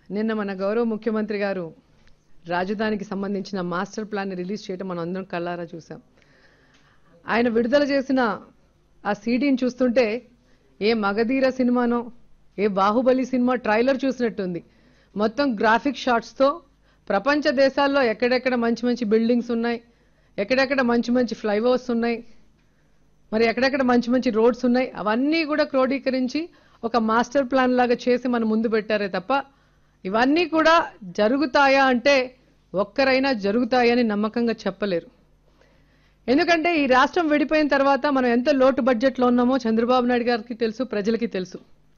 నిన్న మన గౌరవ ముఖ్యమంత్రి గారు రాజధానికి సంబంధించిన మాస్టర్ ప్లాన్ రిలీజ్ చేయడం మనం అందరం కళ్ళారా చూసాం ఆయన విడుదల చేసిన ఆ సీడీని చూస్తుంటే ఏ మగధీర సినిమానో ఏ బాహుబలి సినిమా ట్రైలర్ చూసినట్టుంది మొత్తం గ్రాఫిక్ షాట్స్తో ప్రపంచ దేశాల్లో ఎక్కడెక్కడ మంచి మంచి బిల్డింగ్స్ ఉన్నాయి ఎక్కడెక్కడ మంచి మంచి ఫ్లైఓవర్స్ ఉన్నాయి మరి ఎక్కడెక్కడ మంచి మంచి రోడ్స్ ఉన్నాయి అవన్నీ కూడా క్రోడీకరించి ఒక మాస్టర్ ప్లాన్ లాగా చేసి మన ముందు పెట్టారే తప్ప ఇవన్నీ కూడా జరుగుతాయా అంటే ఒక్కరైనా జరుగుతాయని నమ్మకంగా చెప్పలేరు ఎందుకంటే ఈ రాష్ట్రం విడిపోయిన తర్వాత మనం ఎంత లోటు బడ్జెట్లో ఉన్నామో చంద్రబాబు నాయుడు గారికి తెలుసు ప్రజలకి తెలుసు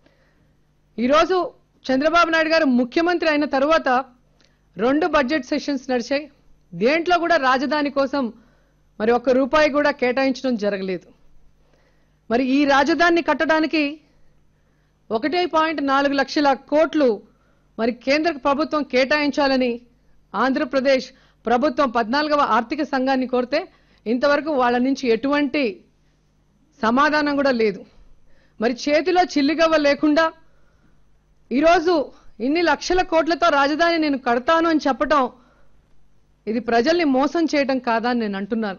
ఈరోజు చంద్రబాబు నాయుడు గారు ముఖ్యమంత్రి అయిన తర్వాత రెండు బడ్జెట్ సెషన్స్ నడిచాయి దేంట్లో కూడా రాజధాని కోసం మరి ఒక్క రూపాయి కూడా కేటాయించడం జరగలేదు మరి ఈ రాజధానిని కట్టడానికి ఒకటి పాయింట్ నాలుగు లక్షల కోట్లు మరి కేంద్ర ప్రభుత్వం కేటాయించాలని ఆంధ్రప్రదేశ్ ప్రభుత్వం పద్నాలుగవ ఆర్థిక సంఘాన్ని కోరితే ఇంతవరకు వాళ్ళ నుంచి ఎటువంటి సమాధానం కూడా లేదు మరి చేతిలో చిల్లిగవ్వ లేకుండా ఈరోజు ఇన్ని లక్షల కోట్లతో రాజధాని నేను కడతాను అని చెప్పటం ఇది ప్రజల్ని మోసం చేయటం కాదా అని నేను అంటున్నాను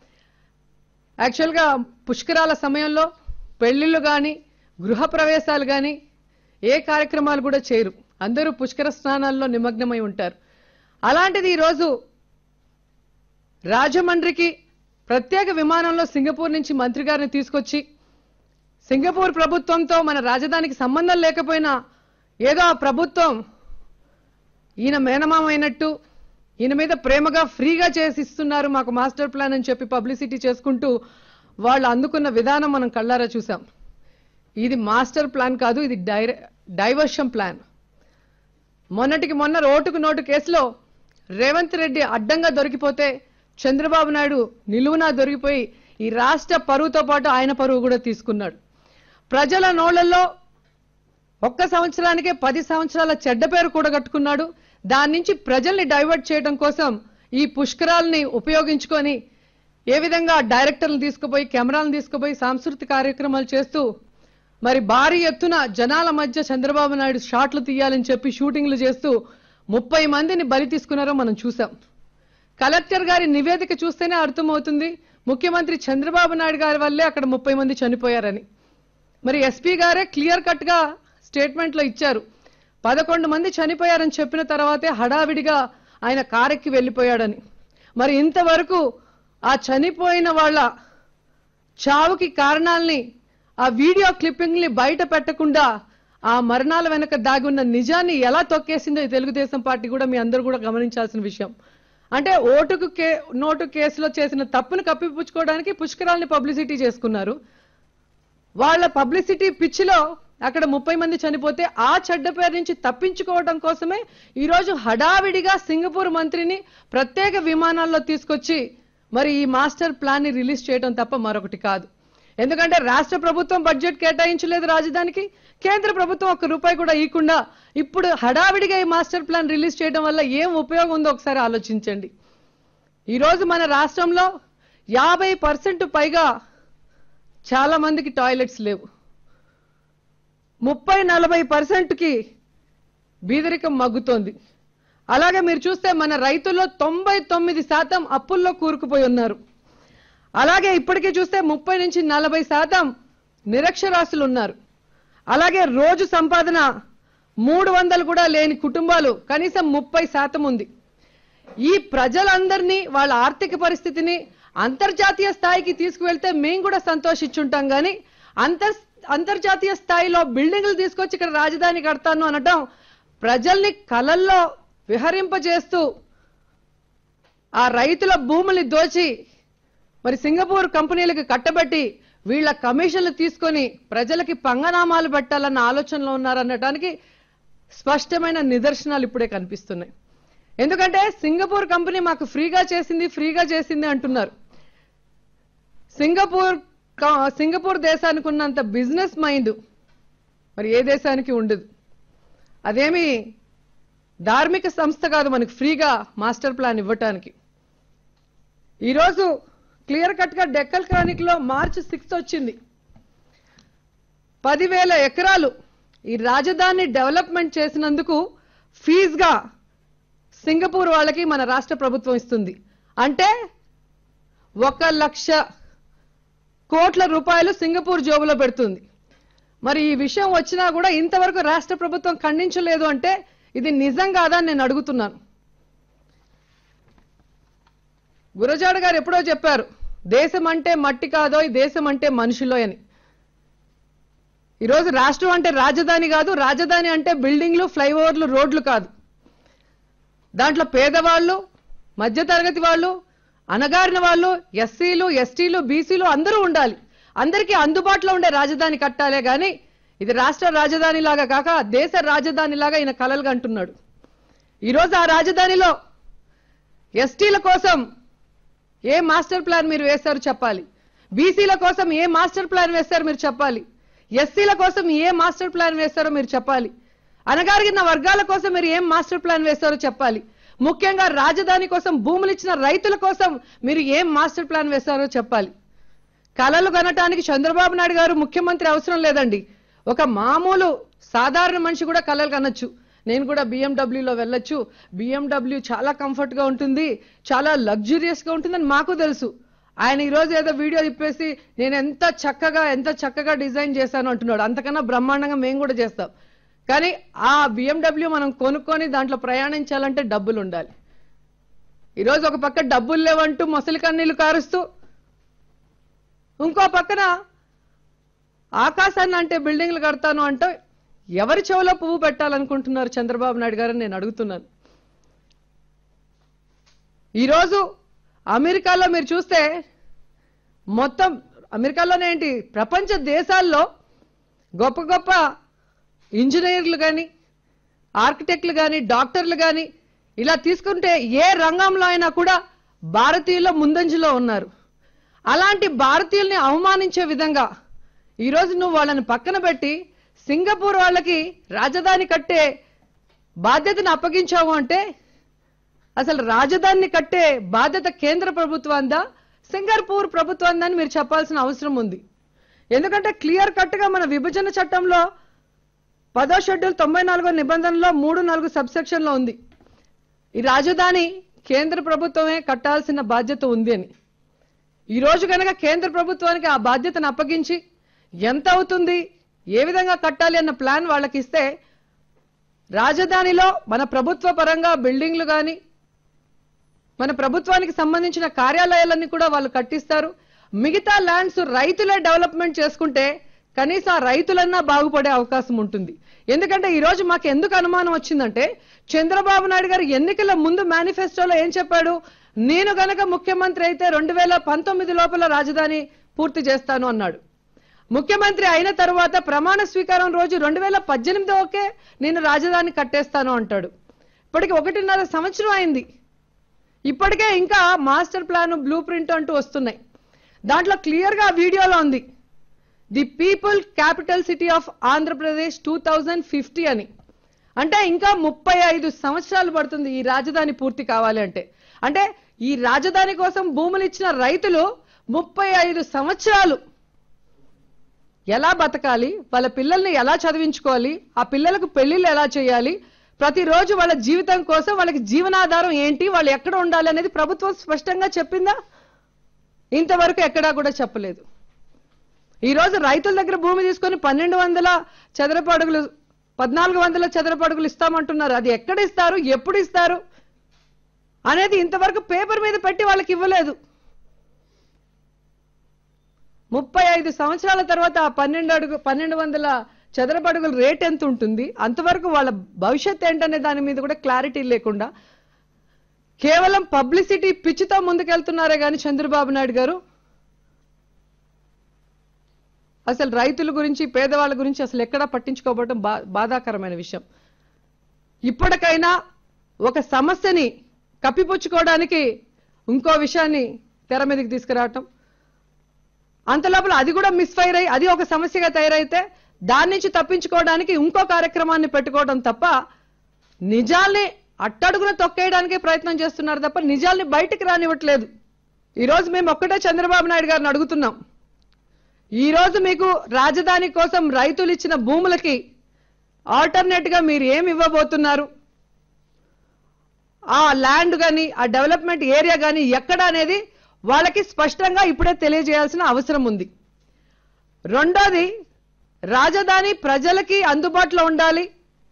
యాక్చువల్గా పుష్కరాల సమయంలో పెళ్లిళ్ళు కానీ గృహప్రవేశాలు కానీ ఏ కార్యక్రమాలు కూడా చేయరు అందరూ పుష్కర స్నానాల్లో నిమగ్నమై ఉంటారు అలాంటిది ఈరోజు రాజమండ్రికి ప్రత్యేక విమానంలో సింగపూర్ నుంచి మంత్రి గారిని తీసుకొచ్చి సింగపూర్ ప్రభుత్వంతో మన రాజధానికి సంబంధం లేకపోయినా ఏదో ఆ ప్రభుత్వం ఈయన మేనమామ అయినట్టు ఈయన మీద ప్రేమగా ఫ్రీగా చేసి ఇస్తున్నారు మాకు మాస్టర్ ప్లాన్ అని చెప్పి పబ్లిసిటీ చేసుకుంటూ వాళ్ళు అందుకున్న విధానం మనం కళ్ళారా చూసాం ఇది మాస్టర్ ప్లాన్ కాదు ఇది డైర డైవర్షన్ ప్లాన్ మొన్నటికి మొన్న రోటుకు నోటు కేసులో రేవంత్ రెడ్డి అడ్డంగా దొరికిపోతే చంద్రబాబు నాయుడు నిలువునా దొరికిపోయి ఈ రాష్ట్ర పరువుతో పాటు ఆయన పరువు కూడా తీసుకున్నాడు ప్రజల నోళ్లలో ఒక్క సంవత్సరానికే పది సంవత్సరాల చెడ్డ పేరు కూడగట్టుకున్నాడు దాని నుంచి ప్రజల్ని డైవర్ట్ చేయడం కోసం ఈ పుష్కరాల్ని ఉపయోగించుకొని ఏ విధంగా డైరెక్టర్లు తీసుకుపోయి కెమెరాలను తీసుకుపోయి సాంస్కృతిక కార్యక్రమాలు చేస్తూ మరి భారీ ఎత్తున జనాల మధ్య చంద్రబాబు నాయుడు షాట్లు తీయాలని చెప్పి షూటింగ్లు చేస్తూ ముప్పై మందిని బలి తీసుకున్నారో మనం చూసాం కలెక్టర్ గారి నివేదిక చూస్తేనే అర్థమవుతుంది ముఖ్యమంత్రి చంద్రబాబు నాయుడు గారి వల్లే అక్కడ ముప్పై మంది చనిపోయారని మరి ఎస్పీ గారే క్లియర్ కట్ గా స్టేట్మెంట్ లో ఇచ్చారు పదకొండు మంది చనిపోయారని చెప్పిన తర్వాతే హడావిడిగా ఆయన కారెక్కి వెళ్ళిపోయాడని మరి ఇంతవరకు ఆ చనిపోయిన వాళ్ళ చావుకి కారణాల్ని ఆ వీడియో క్లిప్పింగ్ ని బయట పెట్టకుండా ఆ మరణాల వెనక దాగి ఉన్న నిజాన్ని ఎలా తొక్కేసిందో ఈ తెలుగుదేశం పార్టీ కూడా మీ అందరూ కూడా గమనించాల్సిన విషయం అంటే ఓటుకు కే నోటు కేసులో చేసిన తప్పును కప్పిపుచ్చుకోవడానికి పుష్కరాల్ని పబ్లిసిటీ చేసుకున్నారు వాళ్ళ పబ్లిసిటీ పిచ్చిలో అక్కడ ముప్పై మంది చనిపోతే ఆ చెడ్డ పేరు నుంచి తప్పించుకోవడం కోసమే ఈరోజు హడావిడిగా సింగపూర్ మంత్రిని ప్రత్యేక విమానాల్లో తీసుకొచ్చి మరి ఈ మాస్టర్ ప్లాన్ ని రిలీజ్ చేయడం తప్ప మరొకటి కాదు ఎందుకంటే రాష్ట్ర ప్రభుత్వం బడ్జెట్ కేటాయించలేదు రాజధానికి కేంద్ర ప్రభుత్వం ఒక్క రూపాయి కూడా ఇవ్వకుండా ఇప్పుడు హడావిడిగా ఈ మాస్టర్ ప్లాన్ రిలీజ్ చేయడం వల్ల ఏం ఉపయోగం ఉందో ఒకసారి ఆలోచించండి ఈరోజు మన రాష్ట్రంలో యాభై పర్సెంట్ పైగా చాలా మందికి టాయిలెట్స్ లేవు ముప్పై నలభై పర్సెంట్కి బీదరికం మగ్గుతోంది అలాగే మీరు చూస్తే మన రైతుల్లో తొంభై తొమ్మిది శాతం అప్పుల్లో కూరుకుపోయి ఉన్నారు అలాగే ఇప్పటికీ చూస్తే ముప్పై నుంచి నలభై శాతం నిరక్షరాస్యులు ఉన్నారు అలాగే రోజు సంపాదన మూడు వందలు కూడా లేని కుటుంబాలు కనీసం ముప్పై శాతం ఉంది ఈ ప్రజలందరినీ వాళ్ళ ఆర్థిక పరిస్థితిని అంతర్జాతీయ స్థాయికి తీసుకువెళ్తే మేము కూడా సంతోషించుంటాం కానీ అంతర్ అంతర్జాతీయ స్థాయిలో బిల్డింగ్లు తీసుకొచ్చి ఇక్కడ రాజధాని కడతాను అనటం ప్రజల్ని కలల్లో విహరింపజేస్తూ ఆ రైతుల భూముల్ని దోచి మరి సింగపూర్ కంపెనీలకు కట్టబెట్టి వీళ్ళ కమిషన్లు తీసుకొని ప్రజలకి పంగనామాలు పెట్టాలన్న ఆలోచనలో ఉన్నారనటానికి స్పష్టమైన నిదర్శనాలు ఇప్పుడే కనిపిస్తున్నాయి ఎందుకంటే సింగపూర్ కంపెనీ మాకు ఫ్రీగా చేసింది ఫ్రీగా చేసింది అంటున్నారు సింగపూర్ క- సింగపూర్ దేశానికి ఉన్నంత బిజినెస్ మైండ్ మరి ఏ దేశానికి ఉండదు అదేమి ధార్మిక సంస్థ కాదు మనకి ఫ్రీగా మాస్టర్ ప్లాన్ ఇవ్వటానికి ఈరోజు క్లియర్ కట్ గా డెక్కల్ క్రానిక్ లో మార్చి సిక్స్త్ వచ్చింది పదివేల ఎకరాలు ఈ రాజధాని డెవలప్మెంట్ చేసినందుకు ఫీజుగా సింగపూర్ వాళ్ళకి మన రాష్ట్ర ప్రభుత్వం ఇస్తుంది అంటే ఒక లక్ష కోట్ల రూపాయలు సింగపూర్ జోబులో పెడుతుంది మరి ఈ విషయం వచ్చినా కూడా ఇంతవరకు రాష్ట్ర ప్రభుత్వం ఖండించలేదు అంటే ఇది నిజం కాదా అని నేను అడుగుతున్నాను గురజాడ గారు ఎప్పుడో చెప్పారు దేశం అంటే మట్టి కాదో ఈ దేశం అంటే మనుషులో అని ఈరోజు రాష్ట్రం అంటే రాజధాని కాదు రాజధాని అంటే బిల్డింగ్లు ఫ్లైఓవర్లు రోడ్లు కాదు దాంట్లో పేదవాళ్ళు మధ్యతరగతి వాళ్ళు అనగారిన వాళ్ళు ఎస్సీలు ఎస్టీలు బీసీలు అందరూ ఉండాలి అందరికీ అందుబాటులో ఉండే రాజధాని కట్టాలే గాని ఇది రాష్ట్ర రాజధాని లాగా కాక దేశ రాజధాని లాగా ఈయన కలలుగా అంటున్నాడు ఈరోజు ఆ రాజధానిలో ఎస్టీల కోసం ఏ మాస్టర్ ప్లాన్ మీరు వేశారు చెప్పాలి బీసీల కోసం ఏ మాస్టర్ ప్లాన్ వేశారు మీరు చెప్పాలి ఎస్సీల కోసం ఏ మాస్టర్ ప్లాన్ వేశారో మీరు చెప్పాలి అనగారిన వర్గాల కోసం మీరు ఏం మాస్టర్ ప్లాన్ వేశారో చెప్పాలి ముఖ్యంగా రాజధాని కోసం భూములు ఇచ్చిన రైతుల కోసం మీరు ఏం మాస్టర్ ప్లాన్ వేశారో చెప్పాలి కలలు కనటానికి చంద్రబాబు నాయుడు గారు ముఖ్యమంత్రి అవసరం లేదండి ఒక మామూలు సాధారణ మనిషి కూడా కలలు కనొచ్చు నేను కూడా బిఎండబ్ల్యూలో వెళ్ళొచ్చు బిఎండబ్ల్యూ చాలా కంఫర్ట్ గా ఉంటుంది చాలా లగ్జూరియస్ గా ఉంటుందని మాకు తెలుసు ఆయన ఈ రోజు ఏదో వీడియో తిప్పేసి నేను ఎంత చక్కగా ఎంత చక్కగా డిజైన్ చేశాను అంటున్నాడు అంతకన్నా బ్రహ్మాండంగా మేము కూడా చేస్తాం కానీ ఆ బిఎండబ్ల్యూ మనం కొనుక్కొని దాంట్లో ప్రయాణించాలంటే డబ్బులు ఉండాలి ఈరోజు ఒక పక్క డబ్బులు లేవంటూ మొసలి కన్నీళ్లు కారుస్తూ ఇంకో పక్కన ఆకాశాన్ని అంటే బిల్డింగ్లు కడతాను అంటే ఎవరి చెవులో పువ్వు పెట్టాలనుకుంటున్నారు చంద్రబాబు నాయుడు గారని నేను అడుగుతున్నాను ఈరోజు అమెరికాలో మీరు చూస్తే మొత్తం అమెరికాలోనే ఏంటి ప్రపంచ దేశాల్లో గొప్ప గొప్ప ఇంజనీర్లు కానీ ఆర్కిటెక్ట్లు కానీ డాక్టర్లు కానీ ఇలా తీసుకుంటే ఏ రంగంలో అయినా కూడా భారతీయుల ముందంజలో ఉన్నారు అలాంటి భారతీయుల్ని అవమానించే విధంగా ఈరోజు నువ్వు వాళ్ళని పక్కన పెట్టి సింగపూర్ వాళ్ళకి రాజధాని కట్టే బాధ్యతను అప్పగించావు అంటే అసలు రాజధానిని కట్టే బాధ్యత కేంద్ర ప్రభుత్వాందా సింగపూర్ ప్రభుత్వాందా అని మీరు చెప్పాల్సిన అవసరం ఉంది ఎందుకంటే క్లియర్ కట్ గా మన విభజన చట్టంలో పదో షెడ్యూల్ తొంభై నాలుగో నిబంధనలో మూడు నాలుగు సబ్సెక్షన్లో ఉంది ఈ రాజధాని కేంద్ర ప్రభుత్వమే కట్టాల్సిన బాధ్యత ఉంది అని ఈ రోజు కనుక కేంద్ర ప్రభుత్వానికి ఆ బాధ్యతను అప్పగించి ఎంత అవుతుంది ఏ విధంగా కట్టాలి అన్న ప్లాన్ వాళ్ళకి ఇస్తే రాజధానిలో మన ప్రభుత్వ పరంగా బిల్డింగ్లు కానీ మన ప్రభుత్వానికి సంబంధించిన కార్యాలయాలన్నీ కూడా వాళ్ళు కట్టిస్తారు మిగతా ల్యాండ్స్ రైతులే డెవలప్మెంట్ చేసుకుంటే కనీసం ఆ రైతులన్నా బాగుపడే అవకాశం ఉంటుంది ఎందుకంటే ఈ రోజు మాకు ఎందుకు అనుమానం వచ్చిందంటే చంద్రబాబు నాయుడు గారు ఎన్నికల ముందు మేనిఫెస్టోలో ఏం చెప్పాడు నేను గనక ముఖ్యమంత్రి అయితే రెండు వేల పంతొమ్మిది లోపల రాజధాని పూర్తి చేస్తాను అన్నాడు ముఖ్యమంత్రి అయిన తర్వాత ప్రమాణ స్వీకారం రోజు రెండు వేల పద్దెనిమిది ఓకే నేను రాజధాని కట్టేస్తాను అంటాడు ఇప్పటికి ఒకటిన్నర సంవత్సరం అయింది ఇప్పటికే ఇంకా మాస్టర్ ప్లాన్ బ్లూ ప్రింట్ అంటూ వస్తున్నాయి దాంట్లో క్లియర్ గా వీడియోలో ఉంది the people capital city of Andhra Pradesh two thousand fifty అని అంటే ఇంకా ముప్పై ఐదు సంవత్సరాలు పడుతుంది ఈ రాజధాని పూర్తి కావాలి అంటే అంటే ఈ రాజధాని కోసం భూములు ఇచ్చిన రైతులు ముప్పై ఐదు సంవత్సరాలు ఎలా బతకాలి వాళ్ళ పిల్లల్ని ఎలా చదివించుకోవాలి ఆ పిల్లలకు పెళ్లిళ్ళు ఎలా చేయాలి ప్రతిరోజు వాళ్ళ జీవితం కోసం వాళ్ళకి జీవనాధారం ఏంటి వాళ్ళు ఎక్కడ ఉండాలి అనేది ప్రభుత్వం స్పష్టంగా చెప్పిందా ఇంతవరకు ఎక్కడా కూడా చెప్పలేదు ఈ రోజు రైతుల దగ్గర భూమి తీసుకొని పన్నెండు వందల చదరపు అడుగులు పద్నాలుగు వందల చదరపు అడుగులు ఇస్తామంటున్నారు అది ఎక్కడ ఇస్తారు ఎప్పుడు ఇస్తారు అనేది ఇంతవరకు పేపర్ మీద పెట్టి వాళ్ళకి ఇవ్వలేదు ముప్పై ఐదు సంవత్సరాల తర్వాత ఆ పన్నెండు అడుగు పన్నెండు వందల చదరపు అడుగుల రేట్ ఎంత ఉంటుంది అంతవరకు వాళ్ళ భవిష్యత్ ఏంటనే దాని మీద కూడా క్లారిటీ లేకుండా కేవలం పబ్లిసిటీ పిచ్చితో ముందుకెళ్తున్నారే గాని చంద్రబాబు నాయుడు గారు అసలు రైతుల గురించి పేదవాళ్ళ గురించి అసలు ఎక్కడా పట్టించుకోవడం బా బాధాకరమైన విషయం ఇప్పటికైనా ఒక సమస్యని కప్పిపుచ్చుకోవడానికి ఇంకో విషయాన్ని తెర మీదకి తీసుకురావటం అంత లోపల అది కూడా మిస్ఫైర్ అయ్యి అది ఒక సమస్యగా తయారైతే దాని నుంచి తప్పించుకోవడానికి ఇంకో కార్యక్రమాన్ని పెట్టుకోవడం తప్ప నిజాల్ని అట్టడుగున తొక్కేయడానికే ప్రయత్నం చేస్తున్నారు తప్ప నిజాల్ని బయటికి రానివ్వట్లేదు ఈ రోజు మేము ఒక్కటే చంద్రబాబు నాయుడు గారిని అడుగుతున్నాం ఈ రోజు మీకు రాజధాని కోసం రైతులు ఇచ్చిన భూములకి ఆల్టర్నేట్ గా మీరు ఏమి ఇవ్వబోతున్నారు ఆ ల్యాండ్ కానీ ఆ డెవలప్మెంట్ ఏరియా కానీ ఎక్కడ అనేది వాళ్ళకి స్పష్టంగా ఇప్పుడే తెలియజేయాల్సిన అవసరం ఉంది రెండోది రాజధాని ప్రజలకి అందుబాటులో ఉండాలి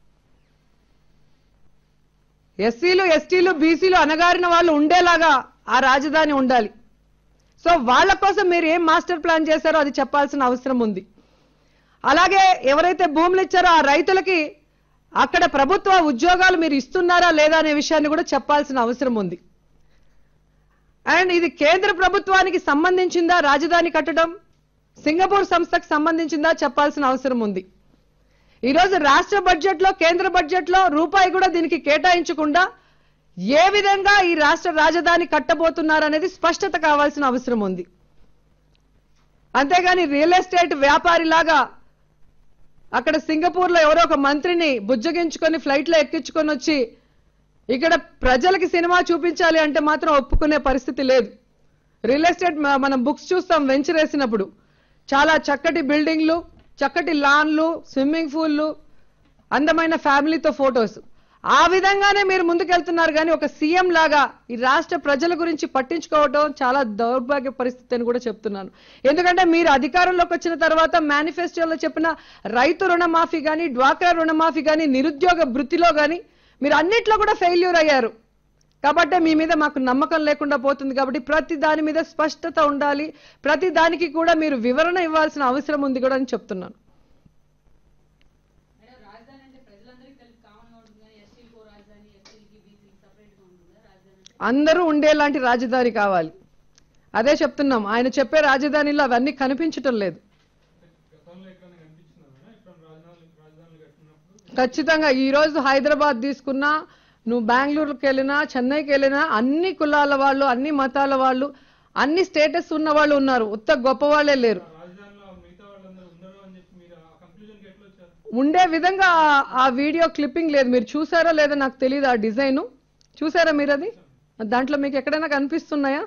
ఎస్సీలు ఎస్టీలు బీసీలు అనగారిన వాళ్ళు ఉండేలాగా ఆ రాజధాని ఉండాలి సో వాళ్ళ కోసం మీరు ఏం మాస్టర్ ప్లాన్ చేశారో అది చెప్పాల్సిన అవసరం ఉంది అలాగే ఎవరైతే భూములు ఇచ్చారో ఆ రైతులకి అక్కడ ప్రభుత్వ ఉద్యోగాలు మీరు ఇస్తున్నారా లేదా అనే విషయాన్ని కూడా చెప్పాల్సిన అవసరం ఉంది అండ్ ఇది కేంద్ర ప్రభుత్వానికి సంబంధించిందా రాజధాని కట్టడం సింగపూర్ సంస్థకు సంబంధించిందా చెప్పాల్సిన అవసరం ఉంది ఈరోజు రాష్ట్ర బడ్జెట్ లో కేంద్ర బడ్జెట్ లో రూపాయి కూడా దీనికి కేటాయించకుండా ఏ విధంగా ఈ రాష్ట్ర రాజధాని కట్టబోతున్నారనేది స్పష్టత కావాల్సిన అవసరం ఉంది అంతేగాని రియల్ ఎస్టేట్ వ్యాపారిలాగా అక్కడ సింగపూర్ లో ఎవరో ఒక మంత్రిని బుజ్జగించుకొని ఫ్లైట్ లో ఎక్కించుకొని వచ్చి ఇక్కడ ప్రజలకి సినిమా చూపించాలి అంటే మాత్రం ఒప్పుకునే పరిస్థితి లేదు రియల్ ఎస్టేట్ మ- మనం బుక్స్ చూస్తాం వెంచర్ వేసినప్పుడు చాలా చక్కటి బిల్డింగ్లు చక్కటి లాన్లు స్విమ్మింగ్ పూల్లు అందమైన ఫ్యామిలీతో ఫొటోస్ ఆ విధంగానే మీరు ముందుకెళ్తున్నారు కానీ ఒక సీఎం లాగా ఈ రాష్ట్ర ప్రజల గురించి పట్టించుకోవడం చాలా దౌర్భాగ్య పరిస్థితి అని కూడా చెప్తున్నాను ఎందుకంటే మీరు అధికారంలోకి వచ్చిన తర్వాత మేనిఫెస్టోలో చెప్పిన రైతు రుణమాఫీ కానీ డ్వాక్రా రుణమాఫీ కానీ నిరుద్యోగ వృత్తిలో కానీ మీరు అన్నిట్లో కూడా ఫెయిల్యూర్ అయ్యారు కాబట్టి మీ మీద మాకు నమ్మకం లేకుండా పోతుంది కాబట్టి ప్రతి దాని మీద స్పష్టత ఉండాలి ప్రతి దానికి కూడా మీరు వివరణ ఇవ్వాల్సిన అవసరం ఉంది కూడా అని చెప్తున్నాను మేడం రాజధాని అంటే ప్రజలందరికీ కలిపి కామన్ గా ఉంటుంది కానీ ఎస్టీలకు రాజధాని ఎస్టీలకి బీసీలకి సపరేట్ గా ఉంటుందా రాజధాని అంటే అందరూ ఉండేలాంటి రాజధాని కావాలి అదే చెప్తున్నాం ఆయన చెప్పే రాజధానిలో అవన్నీ కనిపించటం లేదు గతంలో ఎక్కడైనా కనిపించిందా మేడం ఎక్కడ రాజధాని రాజధానులు కట్టినప్పుడు ఖచ్చితంగా ఈ రోజు హైదరాబాద్ తీసుకున్నా నువ్వు బెంగళూరుకి వెళ్ళినా చెన్నైకి వెళ్ళినా అన్ని కులాల వాళ్ళు అన్ని మతాల వాళ్ళు అన్ని స్టేటస్ ఉన్న వాళ్ళు ఉన్నారు ఉత్త గొప్ప వాళ్ళే లేరు ఆ రాజధానిలో మిగతా వాళ్ళందరూ ఉండరు అని చెప్పి మీరు ఆ కంక్లూజన్కి ఎట్లా వచ్చారు ఉండే విధంగా ఆ- ఆ వీడియో క్లిప్పింగ్ లేదు మీరు చూసారో లేదో నాకు తెలియదు ఆ డిజైన్ చూసారా మీరు అది దాంట్లో మీకు ఎక్కడైనా కనిపిస్తున్నాయా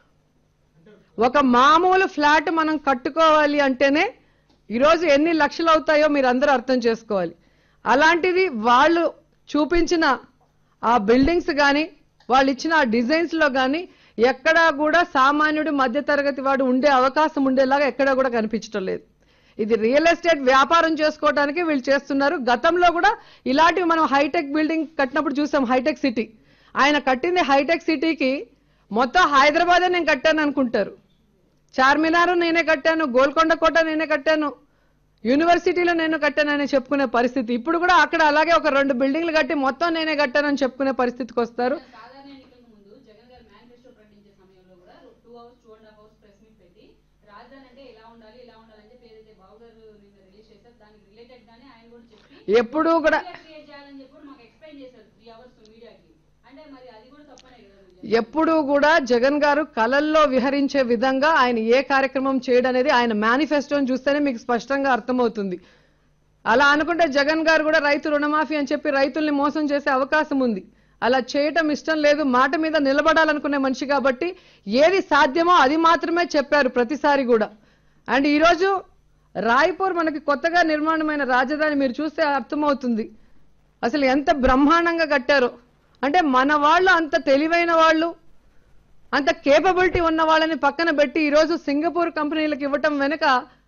ఒక మామూలు ఫ్లాట్ మనం కట్టుకోవాలి అంటేనే ఈరోజు ఎన్ని లక్షలు అవుతాయో మీరు అందరూ అర్థం చేసుకోవాలి అలాంటిది వాళ్ళు చూపించిన ఆ బిల్డింగ్స్ కానీ వాళ్ళు ఇచ్చిన ఆ డిజైన్స్ లో కానీ ఎక్కడా కూడా సామాన్యుడు మధ్యతరగతి వాడు ఉండే అవకాశం ఉండేలాగా ఎక్కడా కూడా కనిపించడం లేదు ఇది రియల్ ఎస్టేట్ వ్యాపారం చేసుకోవడానికి వీళ్ళు చేస్తున్నారు గతంలో కూడా ఇలాంటివి మనం హైటెక్ బిల్డింగ్ కట్టినప్పుడు చూసాం హైటెక్ సిటీ ఆయన కట్టింది హైటెక్ సిటీకి మొత్తం హైదరాబాదే నేను కట్టాను అనుకుంటారు చార్మినార్ నేనే కట్టాను గోల్కొండ కోట నేనే కట్టాను యూనివర్సిటీలో నేను కట్టానని చెప్పుకునే పరిస్థితి ఇప్పుడు కూడా అక్కడ అలాగే ఒక రెండు బిల్డింగ్లు కట్టి మొత్తం నేనే కట్టానని చెప్పుకునే పరిస్థితికి వస్తారు సాధారణ ఎన్నికలకు ముందు జగన్ గారు మేనిఫెస్టో ప్రకటించే సమయంలో కూడా two hours two and half hours press meet పెట్టి రాజధాని అంటే ఇలా ఉండాలి ఇలా ఉండాలి అని చెప్పి ఏదైతే బాబు గారు నిన్న రిలీజ్ చేశారు దానికి రిలేటెడ్ గానే ఆయన కూడా చెప్పి ఎప్పుడూ కూడా క్రియేట్ చేయాలని చెప్పి కూడా మాకు ఎక్స్ప్లెయిన్ చేశారు త్రీ అవర్స్ మీడియాకి అంటే మరి అది కూడా తప్పనే కదా మీరు ఎప్పుడూ కూడా జగన్ గారు కలల్లో విహరించే విధంగా ఆయన ఏ కార్యక్రమం చేయడం అనేది ఆయన మేనిఫెస్టోని చూస్తేనే మీకు స్పష్టంగా అర్థమవుతుంది అలా అనుకుంటే జగన్ గారు కూడా రైతు రుణమాఫీ అని చెప్పి రైతుల్ని మోసం చేసే అవకాశం ఉంది అలా చేయటం ఇష్టం లేదు మాట మీద నిలబడాలనుకునే మనిషి కాబట్టి ఏది సాధ్యమో అది మాత్రమే చెప్పారు ప్రతిసారి కూడా అండ్ ఈరోజు రాయ్పూర్ మనకి కొత్తగా నిర్మాణమైన రాజధాని మీరు చూస్తే అర్థమవుతుంది అసలు ఎంత బ్రహ్మాండంగా కట్టారో అంటే మన వాళ్ళు అంత తెలివైన వాళ్ళు అంత కేపబిలిటీ ఉన్న వాళ్ళని పక్కన పెట్టి ఈరోజు సింగపూర్ కంపెనీలకు ఇవ్వటం వెనుక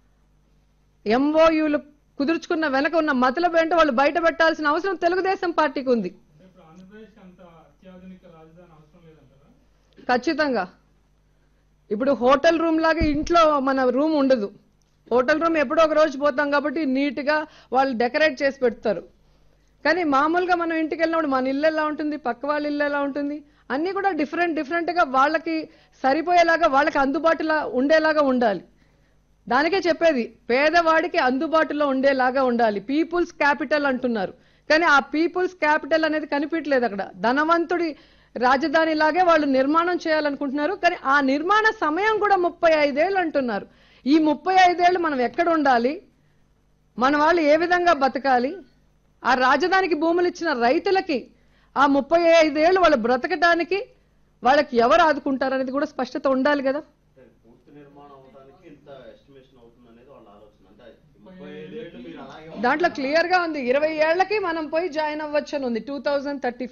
ఎంఓయూలు కుదుర్చుకున్న వెనక ఉన్న మతలబు ఏంటో వాళ్ళు బయట పెట్టాల్సిన అవసరం తెలుగుదేశం పార్టీకి ఉంది అంటే ఇప్పుడు ఆంధ్రప్రదేశ్ అంత అత్యాధునిక రాజధాని అవసరం లేదంటారా ఖచ్చితంగా ఇప్పుడు హోటల్ రూమ్ లాగా ఇంట్లో మన రూమ్ ఉండదు హోటల్ రూమ్ ఎప్పుడో ఒక రోజు పోతాం కాబట్టి నీట్ గా వాళ్ళు డెకరేట్ చేసి పెడతారు కానీ మామూలుగా మనం ఇంటికి వెళ్ళినప్పుడు మన ఇల్లు ఎలా ఉంటుంది పక్క వాళ్ళ ఇల్లు ఎలా ఉంటుంది అన్నీ కూడా డిఫరెంట్ డిఫరెంట్ గా వాళ్ళకి సరిపోయేలాగా వాళ్ళకి అందుబాటులో ఉండేలాగా ఉండాలి దానికే చెప్పేది పేదవాడికి అందుబాటులో ఉండేలాగా ఉండాలి పీపుల్స్ క్యాపిటల్ అంటున్నారు కానీ ఆ పీపుల్స్ క్యాపిటల్ అనేది కనిపించలేదు అక్కడ ధనవంతుడి రాజధాని లాగే వాళ్ళు నిర్మాణం చేయాలనుకుంటున్నారు కానీ ఆ నిర్మాణ సమయం కూడా ముప్పై ఐదేళ్ళు అంటున్నారు ఈ ముప్పై ఐదేళ్ళు మనం ఎక్కడ ఉండాలి మన వాళ్ళు ఏ విధంగా బతకాలి ఆ రాజధానికి భూములు ఇచ్చిన రైతులకి ఆ ముప్పై ఐదేళ్ళు వాళ్ళు బ్రతకటానికి వాళ్ళకి ఎవరు ఆదుకుంటారనేది కూడా స్పష్టత ఉండాలి కదా అంటే పూర్తి నిర్మాణం అవడానికి ఇంత ఎస్టిమేషన్ అవుతుంది అనేది వాళ్ళ ఆలోచన అంటే ముప్పై ఐదేళ్ళు మీరు అలాగే దాంట్లో క్లియర్ గా ఉంది ఇరవై ఏళ్లకి మనం పోయి జాయిన్ అవ్వచ్చు అని ఉంది టూ థౌజండ్ థర్టీ ఫైవ్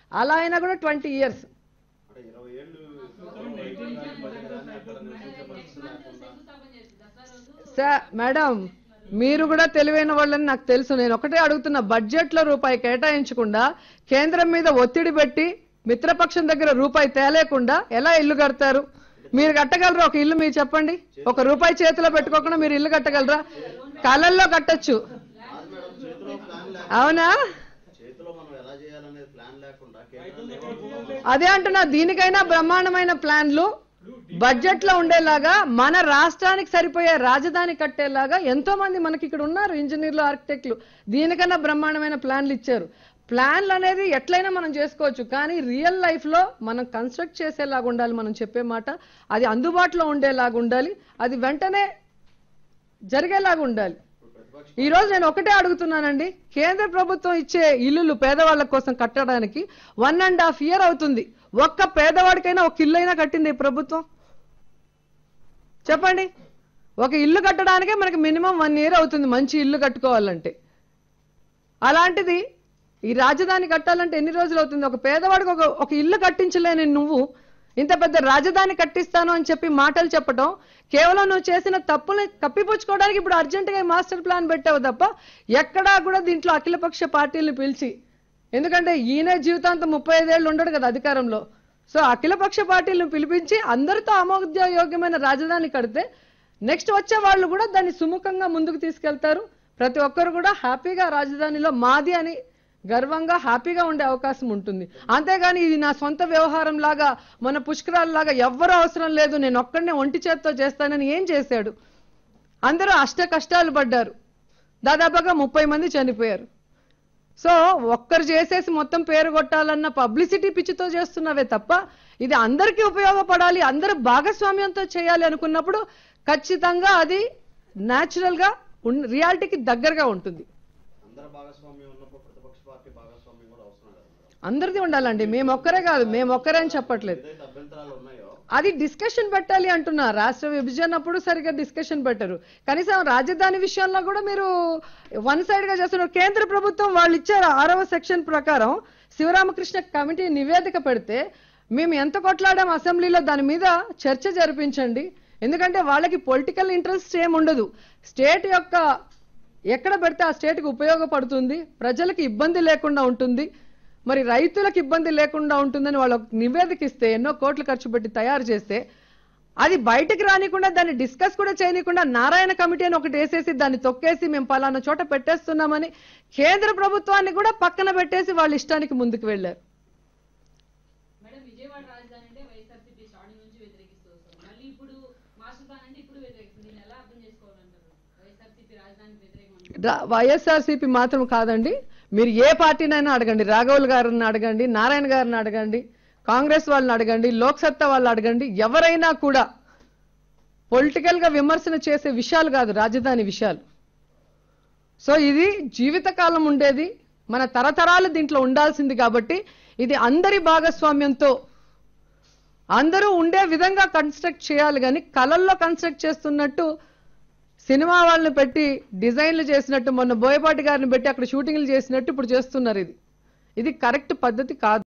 అలా అయినా కూడా ట్వంటీ ఇయర్స్ అంటే ఇరవై ఏళ్ళు బడ్జెట్ కానీ అక్కడ నివసించే పరిస్థితి లేకుండా శంకుస్థాపన చేసి దసరా రోజు సార్ మేడం మీరు కూడా తెలివైన వాళ్ళని నాకు తెలుసు నేను ఒకటే అడుగుతున్నా బడ్జెట్ లో రూపాయి కేటాయించకుండా కేంద్రం మీద ఒత్తిడి పెట్టి మిత్రపక్షం దగ్గర రూపాయి తేలేకుండా ఎలా ఇల్లు కడతారు మీరు కట్టగలరా ఒక ఇల్లు మీరు చెప్పండి ఒక రూపాయి చేతిలో పెట్టుకోకుండా మీరు ఇల్లు కట్టగలరా కళల్లో కట్టొచ్చు కాదు మేడం చేతిలో ప్లాన్ లేక అవునా చేతిలో మనం ఎలా చేయాలనేది ప్లాన్ లేకుండా కేంద్రం నిబంధనలు అదే అంటున్నా దీనికైనా బ్రహ్మాండమైన ప్లాన్లు బడ్జెట్ లో ఉండేలాగా మన రాష్ట్రానికి సరిపోయే రాజధాని కట్టేలాగా ఎంతో మంది మనకి ఇక్కడ ఉన్నారు ఇంజనీర్లు ఆర్కిటెక్ట్లు దీనికన్నా బ్రహ్మాండమైన ప్లాన్లు ఇచ్చారు ప్లాన్లు అనేది ఎట్లయినా మనం చేసుకోవచ్చు కానీ రియల్ లైఫ్ లో మనం కన్స్ట్రక్ట్ చేసేలాగా ఉండాలి మనం చెప్పే మాట అది అందుబాటులో ఉండేలాగా ఉండాలి అది వెంటనే జరిగేలాగా ఉండాలి ఇప్పుడు ప్రతిపక్ష ఈ రోజు నేను ఒకటే అడుగుతున్నానండి కేంద్ర ప్రభుత్వం ఇచ్చే ఇల్లులు పేదవాళ్ళ కోసం కట్టడానికి వన్ అండ్ హాఫ్ ఇయర్ అవుతుంది ఒక్క పేదవాడికైనా ఒక ఇల్లు అయినా కట్టింది ఈ ప్రభుత్వం చెప్పండి ఒక ఇల్లు కట్టడానికే మనకి మినిమం వన్ ఇయర్ అవుతుంది మంచి ఇల్లు కట్టుకోవాలంటే అలాంటిది ఈ రాజధాని కట్టాలంటే ఎన్ని రోజులు అవుతుంది ఒక పేదవాడికి ఒక ఒక ఇల్లు కట్టించలేని నువ్వు ఇంత పెద్ద రాజధాని కట్టిస్తాను అని చెప్పి మాటలు చెప్పడం కేవలం నువ్వు చేసిన తప్పుల్ని కప్పిపుచ్చుకోవడానికి ఇప్పుడు అర్జెంటుగా ఈ మాస్టర్ ప్లాన్ పెట్టావు తప్ప ఎక్కడా కూడా దీంట్లో అఖిలపక్ష పార్టీలను పిలిచి ఎందుకంటే ఈయన జీవితాంతం ముప్పై ఐదేళ్ళు ఉండడు కదా అధికారంలో సో అఖిలపక్ష పార్టీలను పిలిపించి అందరితో ఆమోదయోగ్యమైన రాజధాని కడితే నెక్స్ట్ వచ్చే వాళ్ళు కూడా దాన్ని సుముఖంగా ముందుకు తీసుకెళ్తారు ప్రతి ఒక్కరు కూడా హ్యాపీగా రాజధానిలో మాది అని గర్వంగా హ్యాపీగా ఉండే అవకాశం ఉంటుంది అంతేగాని ఇది నా సొంత వ్యవహారం లాగా మన పుష్కరాల లాగా ఎవ్వరూ అవసరం లేదు నేను ఒక్కడనే ఒంటి చేత్తో చేస్తానని ఏం చేశాడు అందరూ అష్ట కష్టాలు పడ్డారు దాదాపుగా ముప్పై మంది చనిపోయారు సో ఒక్కరు చేసేసి మొత్తం పేరు కొట్టాలన్న పబ్లిసిటీ పిచ్చితో చేస్తున్నవే తప్ప ఇది అందరికీ ఉపయోగపడాలి అందరూ భాగస్వామ్యంతో చేయాలి అనుకున్నప్పుడు ఖచ్చితంగా అది న్యాచురల్ గా రియాలిటీకి దగ్గరగా ఉంటుంది అందరి భాగస్వామ్యం ఉన్నప్పుడు ప్రతిపక్ష పార్టీ భాగస్వామ్యం కూడా అవసరం లేదు మేడం అందరిది ఉండాలండి మేము ఒక్కరే కాదు మేము ఒక్కరే అని చెప్పట్లేదు ఏదైతే అభ్యంతరాలు ఉన్నాయో అది డిస్కషన్ పెట్టాలి అంటున్నా రాష్ట్ర విభజన అప్పుడు సరిగ్గా డిస్కషన్ పెట్టరు కనీసం రాజధాని విషయంలో కూడా మీరు వన్ సైడ్ గా చేస్తున్నారు కేంద్ర ప్రభుత్వం వాళ్ళు ఇచ్చారు ఆరవ సెక్షన్ ప్రకారం శివరామకృష్ణ కమిటీ నివేదిక పెడితే మేము ఎంత కొట్లాడాం అసెంబ్లీలో దాని మీద చర్చ జరిపించండి ఎందుకంటే వాళ్ళకి పొలిటికల్ ఇంట్రెస్ట్ ఏం ఉండదు స్టేట్ యొక్క ఎక్కడ పెడితే ఆ స్టేట్కి ఉపయోగపడుతుంది ప్రజలకు ఇబ్బంది లేకుండా ఉంటుంది మరి రైతులకు ఇబ్బంది లేకుండా ఉంటుందని వాళ్ళు ఒక నివేదిక ఇస్తే ఎన్నో కోట్లు ఖర్చు పెట్టి తయారు చేస్తే అది బయటకు రానికుండా దాన్ని డిస్కస్ కూడా చేయనీయకుండా నారాయణ కమిటీ అని ఒకటి వేసేసి దాన్ని తొక్కేసి మేము పలానా చోట పెట్టేస్తున్నామని కేంద్ర ప్రభుత్వాన్ని కూడా పక్కన పెట్టేసి వాళ్ళ ఇష్టానికి ముందుకు వెళ్ళారు మేడం విజయవాడ రాజధాని అంటే వైఎస్ఆర్సీపీ స్టార్టింగ్ నుంచి వ్యతిరేకిస్తూ వస్తారు మళ్ళీ ఇప్పుడు మాస్టర్ ప్లాన్ అంటే ఇప్పుడు వ్యతిరేకిస్తుంది దీన్ని ఎలా అర్థం చేసుకోవాలంటారు వైఎస్ఆర్సీపీ రాజధానికి వ్యతిరేకం అంటారు రా- వైఎస్ఆర్సీపీ మాత్రం కాదండి మీరు ఏ పార్టీనైనా అడగండి రాఘవుల్ గారిని అడగండి నారాయణ గారిని అడగండి కాంగ్రెస్ వాళ్ళని అడగండి లోక్సత్తా వాళ్ళని అడగండి ఎవరైనా కూడా పొలిటికల్ గా విమర్శన చేసే విషయాలు కాదు రాజధాని విషయాలు సో ఇది జీవితకాలం ఉండేది మన తరతరాలు దీంట్లో ఉండాల్సింది కాబట్టి ఇది అందరి భాగస్వామ్యంతో అందరూ ఉండే విధంగా కన్స్ట్రక్ట్ చేయాలి కానీ కళల్లో కన్స్ట్రక్ట్ చేస్తున్నట్టు సినిమా వాళ్ళని పెట్టి డిజైన్లు చేసినట్టు మొన్న బోయపాటి గారిని పెట్టి అక్కడ షూటింగ్లు చేసినట్టు ఇప్పుడు చేస్తున్నారు ఇది ఇది కరెక్ట్ పద్ధతి కాదు